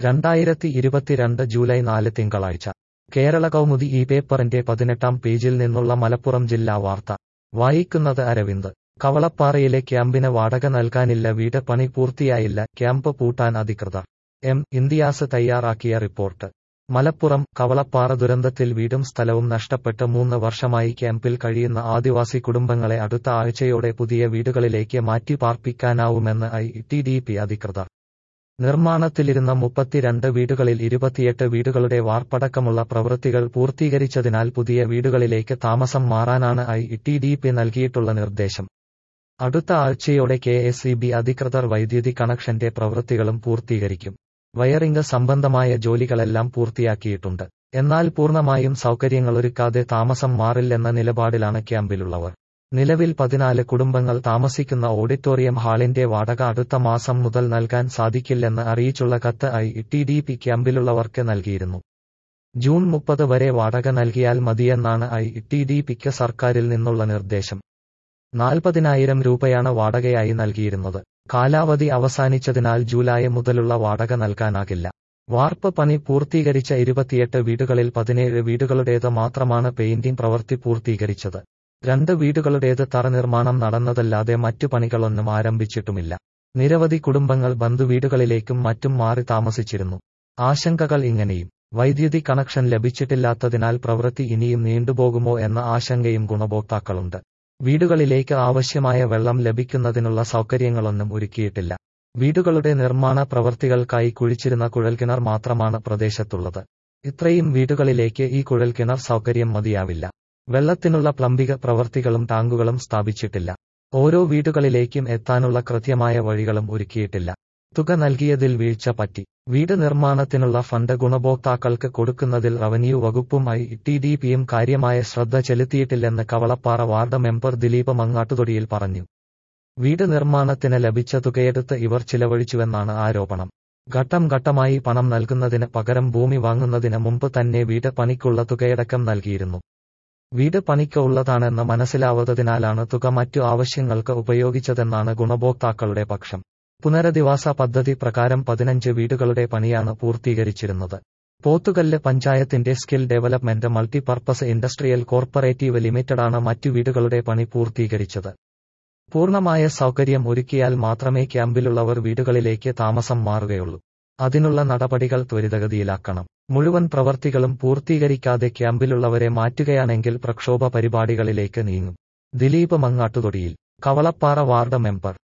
രണ്ടായിരത്തി ഇരുപത്തിരണ്ട് ജൂലൈ നാല് തിങ്കളാഴ്ച കേരള കൗമുദി ഈ പേപ്പറിന്റെ പതിനെട്ടാം പേജിൽ നിന്നുള്ള മലപ്പുറം ജില്ലാ വാർത്ത വായിക്കുന്നത് അരവിന്ദ് കവളപ്പാറയിലെ ക്യാമ്പിന് വാടക നൽകാനില്ല വീട് പണി പൂർത്തിയായില്ല ക്യാമ്പ് പൂട്ടാൻ അധികൃതർ എം ഇന്ത്യാസ് തയ്യാറാക്കിയ റിപ്പോർട്ട് മലപ്പുറം കവളപ്പാറ ദുരന്തത്തിൽ വീടും സ്ഥലവും നഷ്ടപ്പെട്ട് മൂന്ന് വർഷമായി ക്യാമ്പിൽ കഴിയുന്ന ആദിവാസി കുടുംബങ്ങളെ അടുത്ത ആഴ്ചയോടെ പുതിയ വീടുകളിലേക്ക് മാറ്റി പാർപ്പിക്കാനാവുമെന്ന് ഐ ടി ഡി പി അധികൃതർ നിർമ്മാണത്തിലിരുന്ന മുപ്പത്തിരണ്ട് വീടുകളിൽ ഇരുപത്തിയെട്ട് വീടുകളുടെ വാർപ്പടക്കമുള്ള പ്രവൃത്തികൾ പൂർത്തീകരിച്ചതിനാൽ പുതിയ വീടുകളിലേക്ക് താമസം മാറാനാണ് ഐ ടി ഡി പി നൽകിയിട്ടുള്ള നിർദ്ദേശം അടുത്ത ആഴ്ചയോടെ കെ എസ് ഇ ബി അധികൃതർ വൈദ്യുതി കണക്ഷന്റെ പ്രവൃത്തികളും പൂർത്തീകരിക്കും വയറിംഗ് സംബന്ധമായ ജോലികളെല്ലാം പൂർത്തിയാക്കിയിട്ടുണ്ട് എന്നാൽ പൂർണ്ണമായും സൗകര്യങ്ങളൊരുക്കാതെ താമസം മാറില്ലെന്ന നിലപാടിലാണ് ക്യാമ്പിലുള്ളവർ നിലവിൽ പതിനാല് കുടുംബങ്ങൾ താമസിക്കുന്ന ഓഡിറ്റോറിയം ഹാളിന്റെ വാടക അടുത്ത മാസം മുതൽ നൽകാൻ സാധിക്കില്ലെന്ന് അറിയിച്ചുള്ള കത്ത് ഐ ടി ഡി പി ക്യാമ്പിലുള്ളവർക്ക് നൽകിയിരുന്നു ജൂൺ മുപ്പത് വരെ വാടക നൽകിയാൽ മതിയെന്നാണ് ഐ ടി ഡി പിക്ക് സർക്കാരിൽ നിന്നുള്ള നിർദ്ദേശം നാൽപ്പതിനായിരം രൂപയാണ് വാടകയായി നൽകിയിരുന്നത് കാലാവധി അവസാനിച്ചതിനാൽ ജൂലൈ മുതലുള്ള വാടക നൽകാനാകില്ല വാർപ്പ് പണി പൂർത്തീകരിച്ച ഇരുപത്തിയെട്ട് വീടുകളിൽ പതിനേഴ് വീടുകളുടേത് മാത്രമാണ് പെയിന്റിംഗ് പ്രവൃത്തി പൂർത്തീകരിച്ചത് രണ്ട് വീടുകളുടേത് തറ നിർമ്മാണം നടന്നതല്ലാതെ മറ്റു പണികളൊന്നും ആരംഭിച്ചിട്ടുമില്ല നിരവധി കുടുംബങ്ങൾ ബന്ധുവീടുകളിലേക്കും മറ്റും മാറി താമസിച്ചിരുന്നു ആശങ്കകൾ ഇങ്ങനെയും വൈദ്യുതി കണക്ഷൻ ലഭിച്ചിട്ടില്ലാത്തതിനാൽ പ്രവൃത്തി ഇനിയും നീണ്ടുപോകുമോ എന്ന ആശങ്കയും ഗുണഭോക്താക്കളുണ്ട് വീടുകളിലേക്ക് ആവശ്യമായ വെള്ളം ലഭിക്കുന്നതിനുള്ള സൗകര്യങ്ങളൊന്നും ഒരുക്കിയിട്ടില്ല വീടുകളുടെ നിർമ്മാണ പ്രവൃത്തികൾക്കായി കുഴിച്ചിരുന്ന കുഴൽക്കിണർ മാത്രമാണ് പ്രദേശത്തുള്ളത് ഇത്രയും വീടുകളിലേക്ക് ഈ കുഴൽക്കിണർ സൗകര്യം മതിയാവില്ല വെള്ളത്തിനുള്ള പ്ലംബിക പ്രവൃത്തികളും ടാങ്കുകളും സ്ഥാപിച്ചിട്ടില്ല ഓരോ വീടുകളിലേക്കും എത്താനുള്ള കൃത്യമായ വഴികളും ഒരുക്കിയിട്ടില്ല തുക നൽകിയതിൽ വീഴ്ച പറ്റി വീട് നിർമ്മാണത്തിനുള്ള ഫണ്ട് ഗുണഭോക്താക്കൾക്ക് കൊടുക്കുന്നതിൽ റവന്യൂ വകുപ്പും ഐ ടി ഡി പിയും കാര്യമായ ശ്രദ്ധ ചെലുത്തിയിട്ടില്ലെന്ന് കവളപ്പാറ വാർഡ് മെമ്പർ ദിലീപ് മങ്ങാട്ടുതൊടിയിൽ പറഞ്ഞു വീട് നിർമ്മാണത്തിന് ലഭിച്ച തുകയെടുത്ത് ഇവർ ചിലവഴിച്ചുവെന്നാണ് ആരോപണം ഘട്ടം ഘട്ടമായി പണം നൽകുന്നതിന് പകരം ഭൂമി വാങ്ങുന്നതിന് മുമ്പ് തന്നെ വീട് പണിക്കുള്ള തുകയടക്കം നൽകിയിരുന്നു വീട് പണിക്ക് ഉള്ളതാണെന്ന് മനസ്സിലാവാത്തതിനാലാണ് തുക മറ്റു ആവശ്യങ്ങൾക്ക് ഉപയോഗിച്ചതെന്നാണ് ഗുണഭോക്താക്കളുടെ പക്ഷം പുനരധിവാസ പദ്ധതി പ്രകാരം പതിനഞ്ച് വീടുകളുടെ പണിയാണ് പൂർത്തീകരിച്ചിരുന്നത് പോത്തുകല്ല് പഞ്ചായത്തിന്റെ skill development multipurpose industrial corporative ലിമിറ്റഡാണ് മറ്റു വീടുകളുടെ പണി പൂർത്തീകരിച്ചത് പൂർണ്ണമായ സൗകര്യം ഒരുക്കിയാൽ മാത്രമേ ക്യാമ്പിലുള്ളവർ വീടുകളിലേക്ക് താമസം മാറുകയുള്ളൂ അതിനുള്ള നടപടികൾ ത്വരിതഗതിയിലാക്കണം മുഴുവൻ പ്രവർത്തികളും പൂർത്തീകരിക്കാതെ ക്യാമ്പിലുള്ളവരെ മാറ്റുകയാണെങ്കിൽ പ്രക്ഷോഭ പരിപാടികളിലേക്ക് നീങ്ങും ദിലീപ് മങ്ങാട്ടുതൊടിയിൽ കവളപ്പാറ വാർഡ് മെമ്പർ